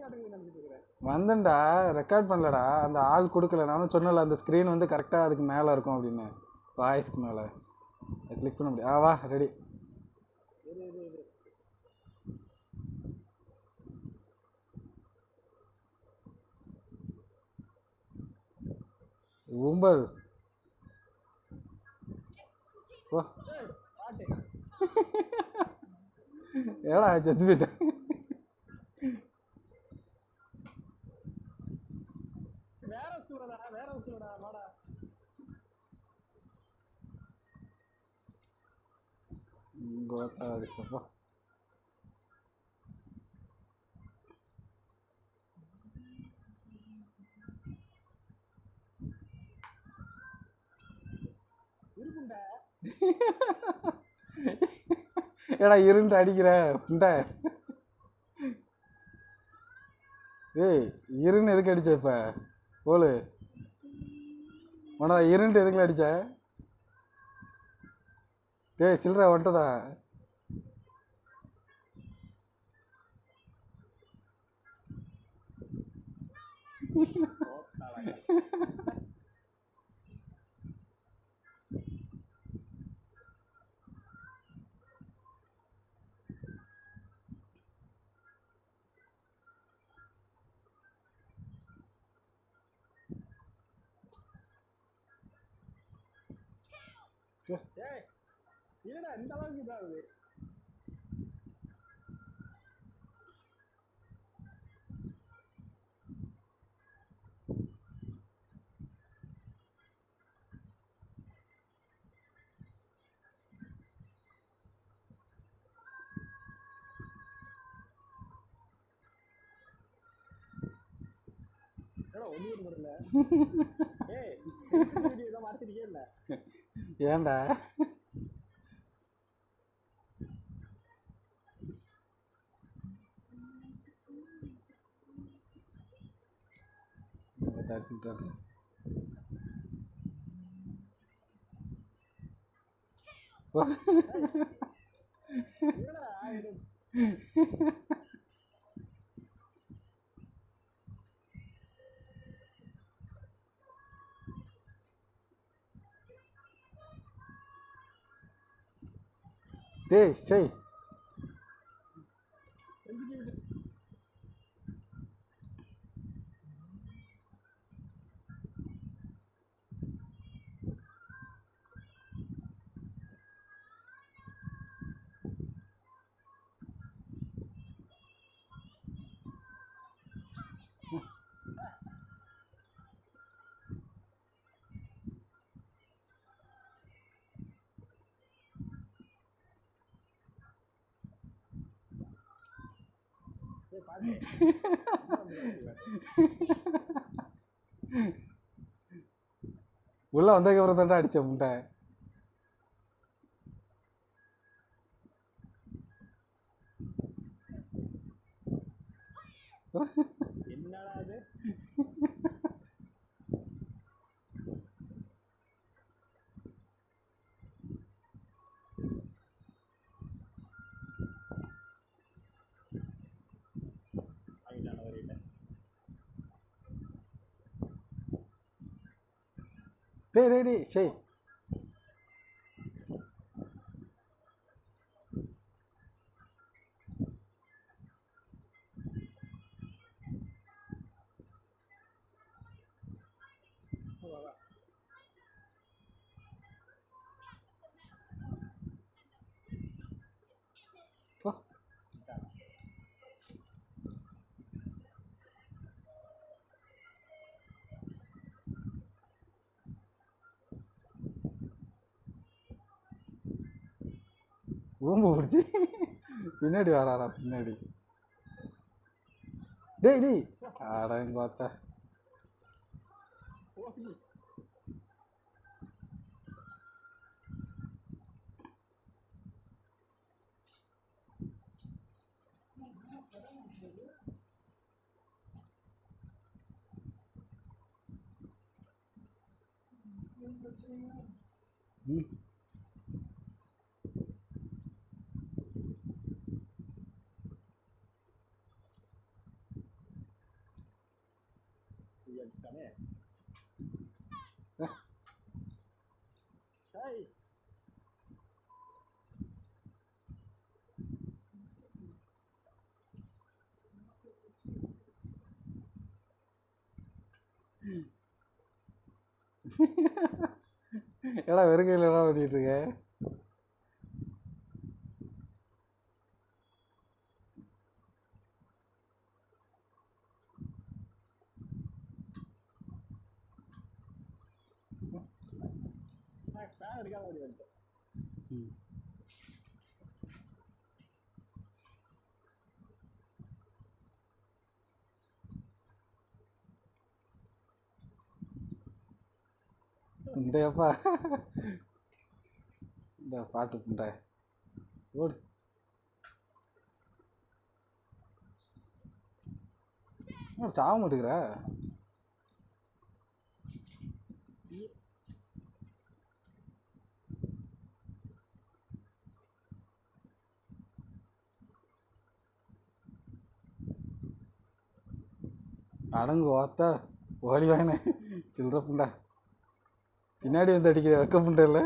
மாட்டேங்குது நினைச்சிட்டு இருக்கிறேன் வந்தேன்டா ரெக்கார்ட் பண்ணலடா அந்த ஆள் கொடுக்கல நானும் சொன்னல அந்த ஸ்க்ரீன் வந்து கரெக்டாக அதுக்கு மேலே இருக்கும் அப்படின்னு வாய்ஸ்க்கு மேலே கிளிக் பண்ண முடியும் ஆ வா ரெடி இரு இரு இரு உம்பல் ஓ ஏய், பாட்டு ஏடா செத்து போயிட்டேன் வேற ஸ்கூலடா வேற ஸ்கூலடா வாடா கோத்தா அடிச்சப்பா இருக்குண்டா ஏடா இருண்டு அடிக்கிற புண்டை ஏய் இருன்னு எதுக்கு அடிச்ச இப்ப போலு உனடா இருண்டு எதுக்குல அடிச்ச டேய் சில்லற வந்துட்டதா ஏய் இல்லடா இந்த அளவுக்கு இதாகுது ஏடா ஒண்ணு முடியல ஏய் வீடியோ தான் மாத்திருக்கே இல்ல ஏன்டா அடிச்சு விட்டாரு என்னடா இது டேய் செய் செஞ்சுட்டு விட்டு ஏய் பாரு உள்ள வந்ததுக்கப்புறம் தான்டா அடிச்ச முட்டை என்னடா இது வாங்கிட்டான வரையில டேய் டேய் டேய் செய் வா வா போ ஊம்பு பிடிச்சி பின்னாடி வராரா பின்னாடி டேய் டேய் அடங்க பார்த்தா ஓகே ம் அடிச்சிட்டானே சை ஏடா வெறுங்கையில் என்ன பண்ணிட்டு இருக்க நான் ஃபேன் எடுக்காம ஓடி வந்துட்டேன் ம். இந்தப்பா இந்த பாட்டு புண்டை ஓடு என்ன சாக மாட்டேங்கிற அடங்கு ஓத்தா ஓடி வாங்கினே சில்லற புண்டா பின்னாடி வந்து அடிக்கிற வெக்க புண்டை இல்லை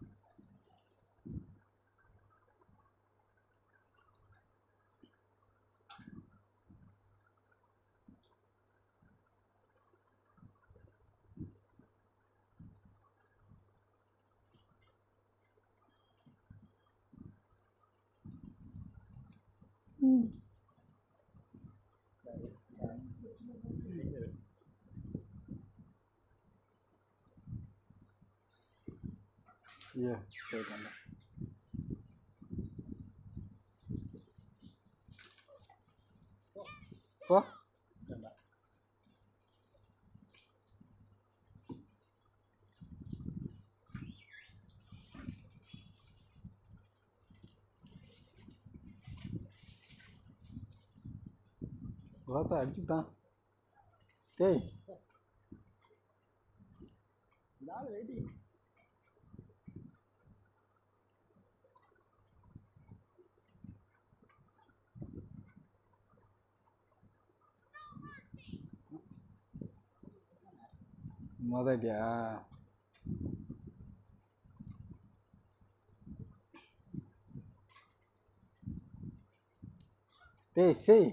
ஐயோ போயிட்டாங்க போ பார்த்தா அடிச்சுட்டான் டேய் நாலு வெயிட்டிங் மொதட்டியா டேய் செய்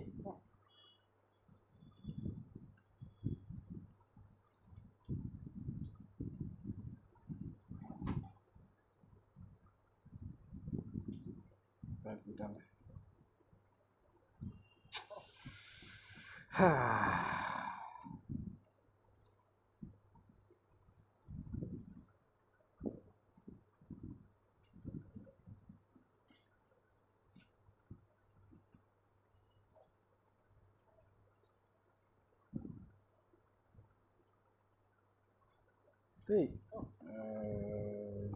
அடிச்சுட்டாங்க டேய் அஹ்,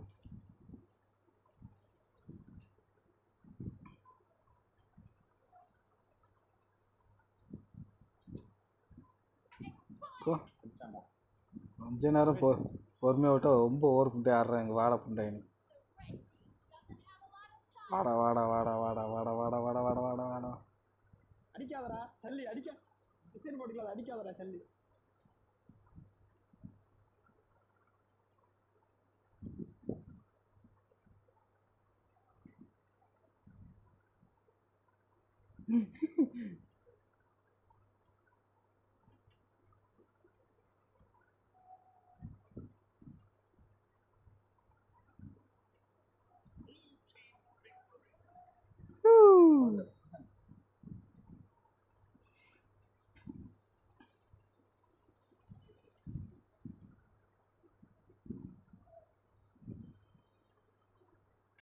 போ அடிச்சாங்க கொஞ்ச நேரம் பொ பொறுமையாக விட்டா ரொம்ப ஓவர் புண்டை ஆடுறாங்க வாடா புண்டைன்னு வாடா வாடா வாடா வாடா வாடா வாடா வாடா வாடா வாடா வாடா அடிக்காதடா சல்லி அடிக்க டிசைன் போட்டுக்கலாம் அடிக்காதடா சல்லி